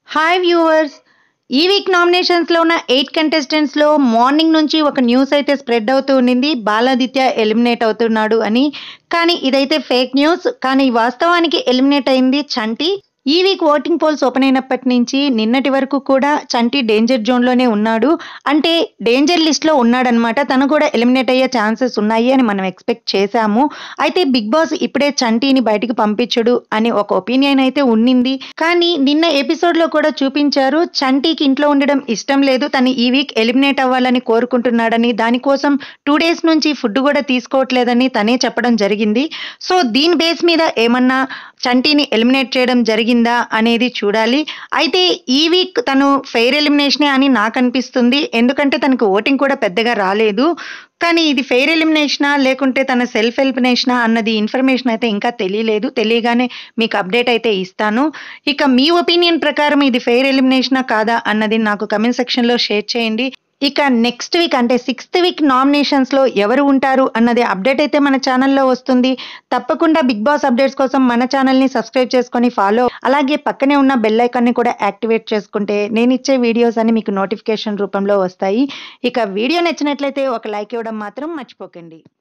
hi viewers ఈ week నామినేషన్స్లో ఉన్న ఎయిట్ కంటెస్టెంట్స్లో మార్నింగ్ నుంచి ఒక న్యూస్ అయితే స్ప్రెడ్ అవుతూ ఉండింది బాలాదిత్య ఎలిమినేట్ అవుతున్నాడు అని కానీ ఇదైతే ఫేక్ న్యూస్ కానీ వాస్తవానికి ఎలిమినేట్ అయింది చంటి ఈ వీక్ ఓటింగ్ పోల్స్ ఓపెన్ అయినప్పటి నుంచి నిన్నటి వరకు కూడా చంటి డేంజర్ జోన్లోనే ఉన్నాడు అంటే డేంజర్ లిస్ట్లో ఉన్నాడనమాట తను కూడా ఎలిమినేట్ అయ్యే ఛాన్సెస్ ఉన్నాయి అని మనం ఎక్స్పెక్ట్ చేశాము అయితే బిగ్ బాస్ ఇప్పుడే చంటిని బయటికి పంపించడు అని ఒక ఒపీనియన్ అయితే ఉండింది కానీ నిన్న ఎపిసోడ్లో కూడా చూపించారు చంటికి ఇంట్లో ఉండడం ఇష్టం లేదు తను ఈ వీక్ ఎలిమినేట్ అవ్వాలని కోరుకుంటున్నాడని దానికోసం టూ డేస్ నుంచి ఫుడ్ కూడా తీసుకోవట్లేదని తనే చెప్పడం జరిగింది సో దీని బేస్ మీద ఏమన్నా చంటిని ఎలిమినేట్ చేయడం జరిగిందా అనేది చూడాలి అయితే ఈ వీక్ తను ఫెయిర్ ఎలిమినేషనే అని నాకు అనిపిస్తుంది ఎందుకంటే తనకు ఓటింగ్ కూడా పెద్దగా రాలేదు కానీ ఇది ఫెయిర్ ఎలిమినేషనా లేకుంటే తన సెల్ఫ్ ఎలిమినేషనా అన్నది ఇన్ఫర్మేషన్ అయితే ఇంకా తెలియలేదు తెలియగానే మీకు అప్డేట్ అయితే ఇస్తాను ఇక మీ ఒపీనియన్ ప్రకారం ఇది ఫెయిర్ ఎలిమినేషనా కాదా అన్నది నాకు కమెంట్ సెక్షన్లో షేర్ చేయండి ఇక నెక్స్ట్ వీక్ అంటే సిక్స్త్ వీక్ నామినేషన్స్లో ఎవరు ఉంటారు అన్నది అప్డేట్ అయితే మన ఛానల్లో వస్తుంది తప్పకుండా బిగ్ బాస్ అప్డేట్స్ కోసం మన ఛానల్ని సబ్స్క్రైబ్ చేసుకొని ఫాలో అలాగే పక్కనే ఉన్న బెల్ ఐకాన్ని కూడా యాక్టివేట్ చేసుకుంటే నేను ఇచ్చే వీడియోస్ అన్ని మీకు నోటిఫికేషన్ రూపంలో వస్తాయి ఇక వీడియో నచ్చినట్లయితే ఒక లైక్ ఇవ్వడం మాత్రం మర్చిపోకండి